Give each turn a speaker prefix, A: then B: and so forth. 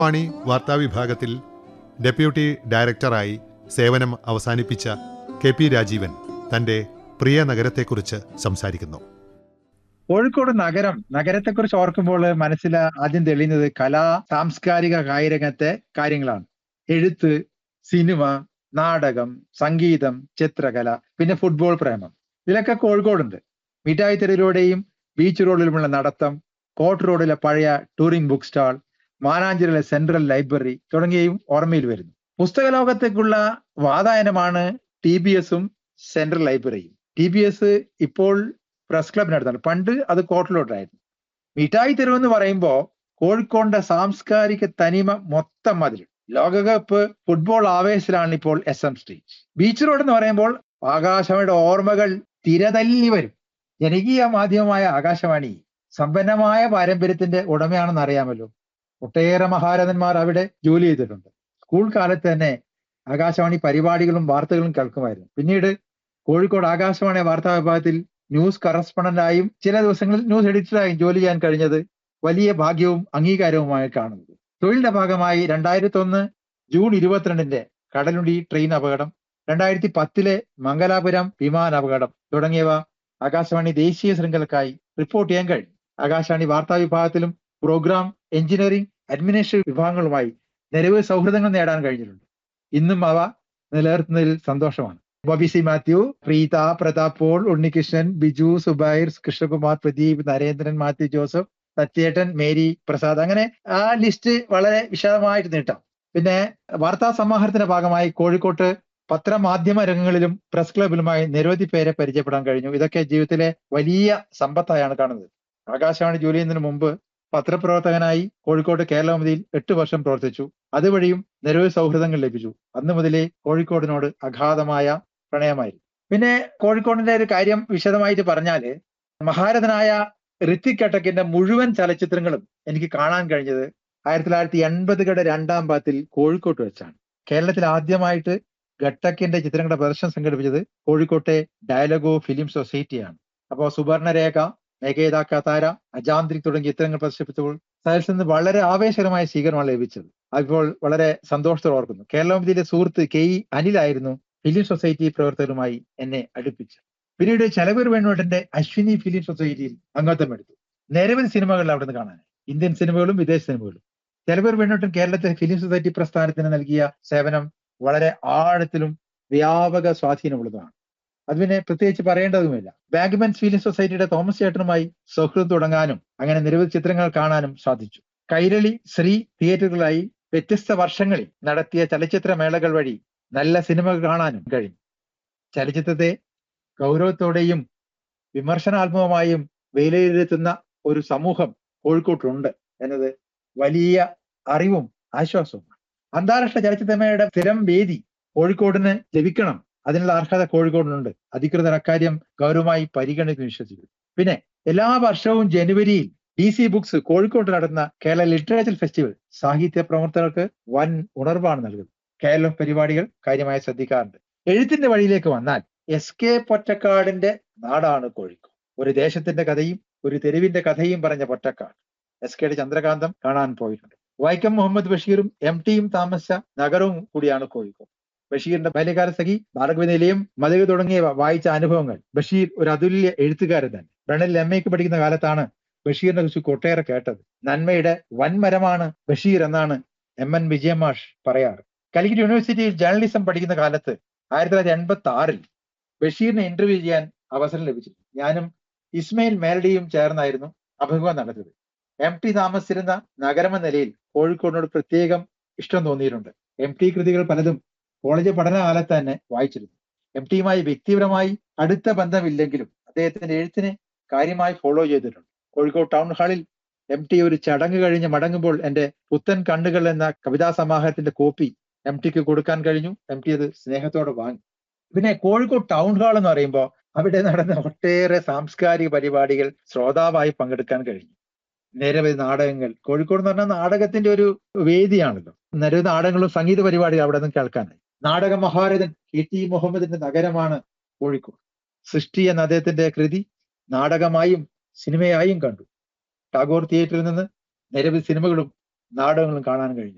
A: വാണി വാർത്താവിഭാഗത്തിൽ deputy ഡയറക്ടറായി സേവനം അവസാനിപ്പിച്ച K P Rajeevan തന്റെ പ്രിയ നഗരത്തെക്കുറിച്ച് സംസാരിക്കുന്നു
B: കോഴിക്കോട് നഗരം നഗരത്തെക്കുറിച്ച് ഓർക്കുമ്പോൾ മനസ്സിൽ ആദ്യം തെളിയുന്നത് കലാ സാംസ്കാരിക കായികരംഗത്തെ കാര്യങ്ങളാണ് എഴുത്ത് സിനിമ നാടകം സംഗീതം ചിത്രകല പിന്നെ ഫുട്ബോൾ പ്രേമം ഇതിലൊക്കെ കോഴിക്കോടുണ്ട് മിഠായി തെരുവിലൂടെയും ബീച്ച് റോഡിലുമുള്ള നടത്തം കോട്ട് റോഡിലെ പഴയ ടൂറിംഗ് ബുക്ക് സ്റ്റാൾ മാനാഞ്ചിരിലെ സെൻട്രൽ ലൈബ്രറി തുടങ്ങിയവയും ഓർമ്മയിൽ വരുന്നു പുസ്തക ലോകത്തേക്കുള്ള വാതായനമാണ് ടി ബി എസും സെൻട്രൽ ലൈബ്രറിയും ടി ബി എസ് ഇപ്പോൾ പ്രസ് ക്ലബിനടുത്താണ് പണ്ട് അത് കോട്ടിലോട്ടായിരുന്നു മിഠായി തെരുവ് എന്ന് പറയുമ്പോൾ കോഴിക്കോടിന്റെ സാംസ്കാരിക തനിമ മൊത്തം മതിൽ ലോകകപ്പ് ഫുട്ബോൾ ആവേശത്തിലാണ് ഇപ്പോൾ S M street beach road എന്ന് പറയുമ്പോൾ ആകാശവാണിയുടെ ഓർമ്മകൾ തിരതല്ലി വരും ജനകീയ മാധ്യമമായ ആകാശവാണി സമ്പന്നമായ പാരമ്പര്യത്തിന്റെ ഉടമയാണെന്ന് അറിയാമല്ലോ ഒട്ടേറെ മഹാരഥന്മാർ അവിടെ ജോലി ചെയ്തിട്ടുണ്ട് സ്കൂൾ കാലത്ത് തന്നെ ആകാശവാണി പരിപാടികളും വാർത്തകളും കേൾക്കുമായിരുന്നു പിന്നീട് കോഴിക്കോട് ആകാശവാണി വാർത്താ വിഭാഗത്തിൽ ന്യൂസ് കറസ്പോണ്ടന്റായും ചില ദിവസങ്ങളിൽ ന്യൂസ് എഡിറ്ററായും ജോലി ചെയ്യാൻ കഴിഞ്ഞത് വലിയ ഭാഗ്യവും അംഗീകാരവുമായി കാണുന്നത് തൊഴിലിന്റെ ഭാഗമായി രണ്ടായിരത്തി ഒന്ന് ജൂൺ ഇരുപത്തിരണ്ടിന്റെ കടലുണ്ടി ട്രെയിൻ അപകടം രണ്ടായിരത്തി പത്തിലെ മംഗലാപുരം വിമാന അപകടം തുടങ്ങിയവ ആകാശവാണി ദേശീയ ശൃംഖലക്കായി റിപ്പോർട്ട് ചെയ്യാൻ കഴിഞ്ഞു ആകാശവാണി വാർത്താ വിഭാഗത്തിലും പ്രോഗ്രാം എഞ്ചിനീയറിംഗ് അഡ്മിനിസ്ട്രേറ്റീവ് വിഭാഗങ്ങളുമായി നിരവധി സൗഹൃദങ്ങൾ നേടാൻ കഴിഞ്ഞിട്ടുണ്ട് ഇന്നും അവ നിലനിർത്തുന്നതിൽ സന്തോഷമാണ് ബോബി സി മാത്യു പ്രീത പ്രതാപ് പോൾ ഉണ്ണികൃഷ്ണൻ ബിജു സുബൈർ കൃഷ്ണകുമാർ പ്രദീപ് നരേന്ദ്രൻ മാത്യു ജോസഫ് സത്യേട്ടൻ മേരി പ്രസാദ് അങ്ങനെ ആ ലിസ്റ്റ് വളരെ വിശദമായിട്ട് നീട്ടാം പിന്നെ വാർത്താ സമാഹാരത്തിന്റെ ഭാഗമായി കോഴിക്കോട്ട് പത്രമാധ്യമ രംഗങ്ങളിലും പ്രസ് ക്ലബിലുമായി നിരവധി പേരെ പരിചയപ്പെടാൻ കഴിഞ്ഞു ഇതൊക്കെ ജീവിതത്തിലെ വലിയ സമ്പത്തായാണ് കാണുന്നത് ആകാശവാണി ജോലി ചെയ്യുന്നതിന് മുമ്പ് പത്രപ്രവർത്തകനായി കോഴിക്കോട് കേരളമതിയിൽ എട്ട് വർഷം പ്രവർത്തിച്ചു അതുവഴിയും നിരവധി സൗഹൃദങ്ങൾ ലഭിച്ചു അന്ന് മുതലേ കോഴിക്കോടിനോട് അഗാധമായ പ്രണയമായിരുന്നു പിന്നെ കോഴിക്കോടിന്റെ ഒരു കാര്യം വിശദമായിട്ട് പറഞ്ഞാല് മഹാരഥനായ ഋത്തിക് കട്ടക്കിന്റെ മുഴുവൻ ചലച്ചിത്രങ്ങളും എനിക്ക് കാണാൻ കഴിഞ്ഞത് ആയിരത്തി തൊള്ളായിരത്തി എൺപതുകളുടെ രണ്ടാം ഭാഗത്തിൽ കോഴിക്കോട്ട് വെച്ചാണ് കേരളത്തിൽ ആദ്യമായിട്ട് ഘട്ടക്കിന്റെ ചിത്രങ്ങളുടെ പ്രദർശനം സംഘടിപ്പിച്ചത് കോഴിക്കോട്ടെ ഡയലോഗോ ഫിലിം സൊസൈറ്റിയാണ് അപ്പോൾ സുവർണരേഖ മേഘേത കതാര അജാന്ത്രിക് തുടങ്ങിയ ചിത്രങ്ങൾ പ്രദർശിപ്പിച്ചപ്പോൾ സദസ്സിൽ നിന്ന് വളരെ ആവേശകരമായ സ്വീകരണമാണ് ലഭിച്ചത് അപ്പോൾ വളരെ സന്തോഷത്തോടെ ഓർക്കുന്നു കേരളത്തിലെ സുഹൃത്ത് കെ ഇ അനിലായിരുന്നു ഫിലിം സൊസൈറ്റി പ്രവർത്തകരുമായി എന്നെ അടുപ്പിച്ചത് പിന്നീട് ചെലവൂർ വേണുവേട്ടന്റെ അശ്വിനി ഫിലിം സൊസൈറ്റിയിൽ അംഗത്വം എടുത്തു നിരവധി സിനിമകൾ അവിടെ നിന്ന് കാണാൻ ഇന്ത്യൻ സിനിമകളും വിദേശ സിനിമകളും ചെലവൂർ വേണുവേട്ടൻ കേരളത്തിലെ ഫിലിം സൊസൈറ്റി പ്രസ്ഥാനത്തിന് നൽകിയ സേവനം വളരെ ആഴത്തിലും വ്യാപക സ്വാധീനമുള്ളതാണ് അത് പിന്നെ പ്രത്യേകിച്ച് പറയേണ്ടതുമില്ല ബാഗ്മെൻസ് ഫിലിം സൊസൈറ്റിയുടെ തോമസ് ചേട്ടനുമായി സൗഹൃദം തുടങ്ങാനും അങ്ങനെ നിരവധി ചിത്രങ്ങൾ കാണാനും സാധിച്ചു കൈരളി ശ്രീ തിയേറ്ററുകളായി വ്യത്യസ്ത വർഷങ്ങളിൽ നടത്തിയ ചലച്ചിത്ര മേളകൾ വഴി നല്ല സിനിമകൾ കാണാനും കഴിഞ്ഞു ചലച്ചിത്രത്തെ ഗൗരവത്തോടെയും വിമർശനാത്മകമായും വിലയിരുത്തുന്ന ഒരു സമൂഹം കോഴിക്കോട്ടുണ്ട് എന്നത് വലിയ അറിവും ആശ്വാസവുമാണ് അന്താരാഷ്ട്ര ചലച്ചിത്രമേളയുടെ സ്ഥിരം വേദി കോഴിക്കോടിന് ലഭിക്കണം അതിനുള്ള അർഹത കോഴിക്കോടിനുണ്ട് അധികൃതർ അക്കാര്യം ഗൗരവമായി പരിഗണിക്കുന്നു വിശ്വസിക്കുന്നു പിന്നെ എല്ലാ വർഷവും ജനുവരിയിൽ ഡി സി ബുക്സ് കോഴിക്കോട്ട് നടത്തുന്ന കേരള ലിറ്ററേച്ചർ ഫെസ്റ്റിവൽ സാഹിത്യ പ്രവർത്തകർക്ക് വൻ ഉണർവാണ് നൽകുന്നത് കേരളം പരിപാടികൾ കാര്യമായി ശ്രദ്ധിക്കാറുണ്ട് എഴുത്തിന്റെ വഴിയിലേക്ക് വന്നാൽ എസ് കെ പൊറ്റക്കാടിന്റെ നാടാണ് കോഴിക്കോട് ഒരു ദേശത്തിന്റെ കഥയും ഒരു തെരുവിന്റെ കഥയും പറഞ്ഞ പൊറ്റക്കാട് എസ് കെയുടെ ചന്ദ്രകാന്തം കാണാൻ പോയിട്ടുണ്ട് വൈക്കം മുഹമ്മദ് ബഷീറും എം ടിയും താമസിച്ച നഗരവും കൂടിയാണ് കോഴിക്കോട് ബഷീറിന്റെ ബാല്യകാല സഖി ഭാർഗവ നിലയം മതക തുടങ്ങിയവ വായിച്ച അനുഭവങ്ങൾ ബഷീർ ഒരു അതുല്യ എഴുത്തുകാരൻ തന്നെ ബ്രണലിൽ എം എക്ക് പഠിക്കുന്ന കാലത്താണ് ബഷീറിനെ കുറിച്ച് കൊട്ടേറെ കേട്ടത് നന്മയുടെ വൻമരമാണ് ബഷീർ എന്നാണ് എം എൻ വിജയമാഷ് പറയാറ് കാലിക്കറ്റ് യൂണിവേഴ്സിറ്റിയിൽ ജേർണലിസം പഠിക്കുന്ന കാലത്ത് ആയിരത്തി തൊള്ളായിരത്തി എൺപത്തി ആറിൽ ബഷീറിനെ ഇന്റർവ്യൂ ചെയ്യാൻ അവസരം ലഭിച്ചു ഞാനും ഇസ്മയിൽ മേലഡിയും ചേർന്നായിരുന്നു അഭിമുഖം നടത്തിയത് എം ടി താമസിച്ചിരുന്ന നഗരമെന്ന നിലയിൽ കോഴിക്കോടിനോട് പ്രത്യേകം ഇഷ്ടം തോന്നിയിട്ടുണ്ട് എം ടി കൃതികൾ പലതും കോളേജ് പഠനകാലത്ത് തന്നെ വായിച്ചിരുന്നു എം ടിയുമായി വ്യക്തിപരമായി അടുത്ത ബന്ധമില്ലെങ്കിലും അദ്ദേഹത്തിന്റെ എഴുത്തിനെ കാര്യമായി ഫോളോ ചെയ്തിട്ടുണ്ട് കോഴിക്കോട് ടൗൺ ഹാളിൽ എം ടി ഒരു ചടങ്ങ് കഴിഞ്ഞ് മടങ്ങുമ്പോൾ എന്റെ പുത്തൻ കണ്ണുകൾ എന്ന കവിതാ സമാഹാരത്തിന്റെ കോപ്പി എം ടിക്ക് കൊടുക്കാൻ കഴിഞ്ഞു എം ടി അത് സ്നേഹത്തോടെ വാങ്ങി പിന്നെ കോഴിക്കോട് ടൗൺ ഹാൾ എന്ന് പറയുമ്പോൾ അവിടെ നടന്ന ഒട്ടേറെ സാംസ്കാരിക പരിപാടികൾ ശ്രോതാവായി പങ്കെടുക്കാൻ കഴിഞ്ഞു നിരവധി നാടകങ്ങൾ കോഴിക്കോട് എന്ന് പറഞ്ഞാൽ നാടകത്തിന്റെ ഒരു വേദിയാണല്ലോ നിരവധി നാടകങ്ങളും സംഗീത പരിപാടികൾ അവിടെ നിന്ന് കേൾക്കാനായി നാടക മഹാരഥൻ കെ ടി മുഹമ്മദിന്റെ നഗരമാണ് കോഴിക്കോട് സൃഷ്ടി എന്ന അദ്ദേഹത്തിന്റെ കൃതി നാടകമായും സിനിമയായും കണ്ടു ടാഗോർ തിയേറ്ററിൽ നിന്ന് നിരവധി സിനിമകളും നാടകങ്ങളും കാണാൻ കഴിഞ്ഞു